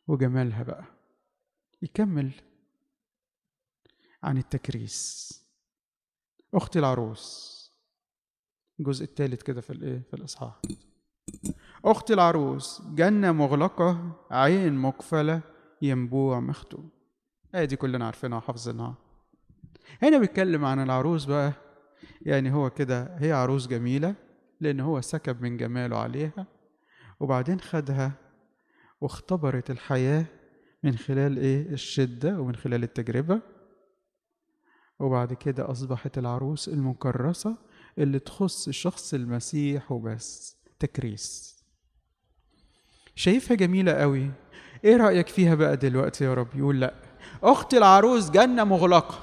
وجمالها بقى يكمل عن التكريس اختي العروس الجزء الثالث كده في الايه في الاصحاح اختي العروس جنه مغلقه عين مقفله ينبوع مختوم ايه دي كلنا عارفينها وحافظينها هنا بيتكلم عن العروس بقى يعني هو كده هي عروس جميله لان هو سكب من جماله عليها وبعدين خدها واختبرت الحياه من خلال ايه الشده ومن خلال التجربه وبعد كده اصبحت العروس المكرسه اللي تخص شخص المسيح وبس تكريس شايفها جميلة قوي ايه رأيك فيها بقى دلوقتي يا رب يقول لا اخت العروس جنة مغلقة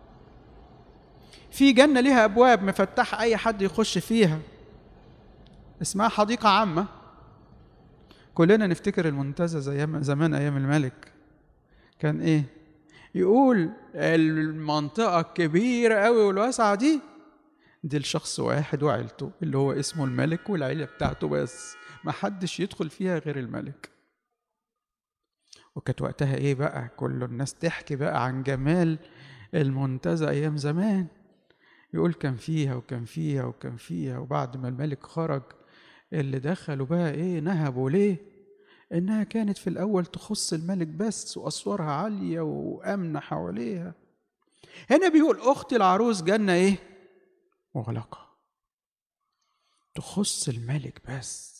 في جنة ليها ابواب مفتحة اي حد يخش فيها اسمها حديقة عامة كلنا نفتكر المنتزه زي زمان ايام الملك كان ايه يقول المنطقة الكبيرة قوي والواسعة دي دي لشخص واحد وعيلته اللي هو اسمه الملك والعيلة بتاعته بس ما حدش يدخل فيها غير الملك وكانت وقتها ايه بقى كل الناس تحكي بقى عن جمال المنتزه ايام زمان يقول كان فيها وكان فيها وكان فيها وبعد ما الملك خرج اللي دخلوا بقى ايه نهبوا ليه انها كانت في الاول تخص الملك بس واسوارها عاليه وامنه حواليها هنا بيقول اختي العروس جنه ايه مغلقه تخص الملك بس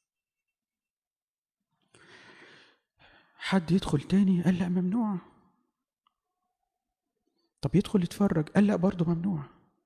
حد يدخل تاني قال لا ممنوع طب يدخل يتفرج قال لا برضه ممنوع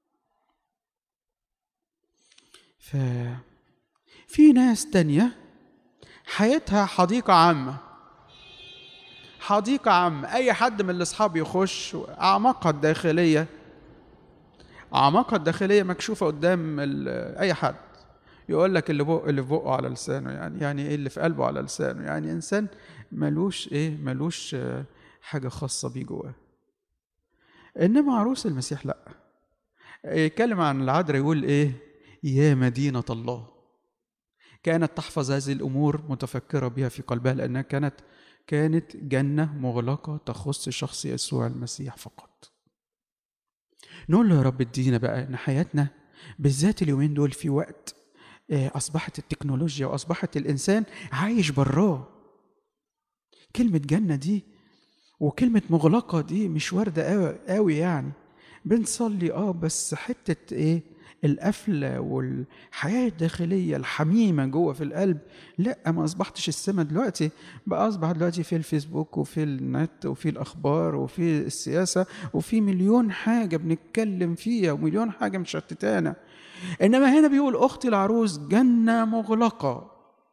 ف في ناس تانية حياتها حديقة عامة حديقة عامة أي حد من الأصحاب يخش أعماقها الداخلية أعماقها الداخلية مكشوفة قدام أي حد يقول لك اللي بق اللي في بقه على لسانه يعني يعني ايه اللي في قلبه على لسانه يعني انسان ملوش ايه ملوش حاجه خاصه بيه جواه انما عروس المسيح لا يتكلم عن العذراء يقول ايه يا مدينه الله كانت تحفظ هذه الامور متفكره بها في قلبها لانها كانت كانت جنه مغلقه تخص شخص يسوع المسيح فقط نقول له يا رب ادينا بقى ان حياتنا بالذات اليومين دول في وقت اصبحت التكنولوجيا واصبحت الانسان عايش براه كلمه جنه دي وكلمه مغلقه دي مش وارده قوي يعني بنصلي اه بس حته ايه القفله والحياه الداخليه الحميمه جوه في القلب لا ما اصبحتش السما دلوقتي بقى اصبح دلوقتي في الفيسبوك وفي النت وفي الاخبار وفي السياسه وفي مليون حاجه بنتكلم فيها ومليون حاجه مشتتانا انما هنا بيقول اختي العروس جنه مغلقه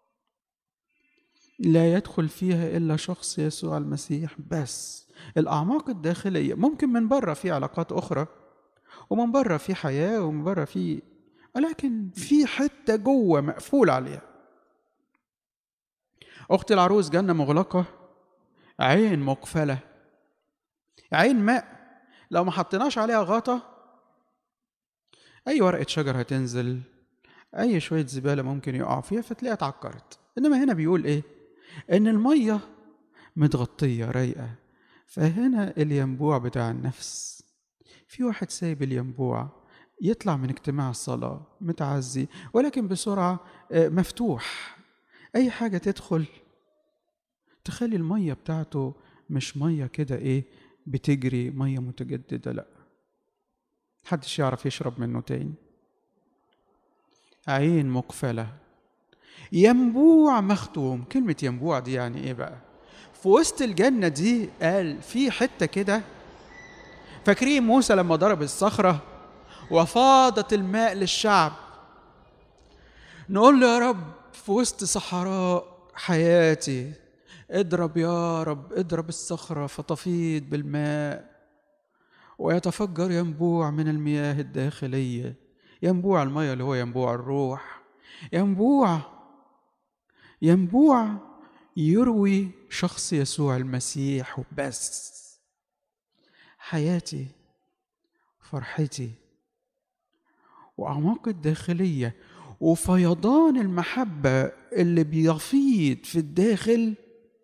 لا يدخل فيها الا شخص يسوع المسيح بس الاعماق الداخليه ممكن من بره في علاقات اخرى ومن بره في حياه ومن بره في ولكن في حته جوه مقفول عليها اختي العروس جنه مغلقه عين مقفله عين ماء لو ما حطيناش عليها غطا اي ورقه شجر هتنزل اي شويه زباله ممكن يقع فيها فتلاقيها اتعكرت انما هنا بيقول ايه ان الميه متغطيه رايقه فهنا الينبوع بتاع النفس في واحد سايب الينبوع يطلع من اجتماع الصلاة متعزي ولكن بسرعة مفتوح أي حاجة تدخل تخلي المية بتاعته مش مية كده إيه بتجري مية متجددة لأ محدش يعرف يشرب منه تاني عين مقفلة ينبوع مختوم كلمة ينبوع دي يعني إيه بقى في وسط الجنة دي قال في حتة كده فاكرين موسى لما ضرب الصخرة وفاضت الماء للشعب نقول له يا رب في وسط صحراء حياتي اضرب يا رب اضرب الصخرة فتفيض بالماء ويتفجر ينبوع من المياه الداخلية ينبوع المياه اللي هو ينبوع الروح ينبوع ينبوع يروي شخص يسوع المسيح وبس حياتي فرحتي واعماقي الداخليه وفيضان المحبه اللي بيفيض في الداخل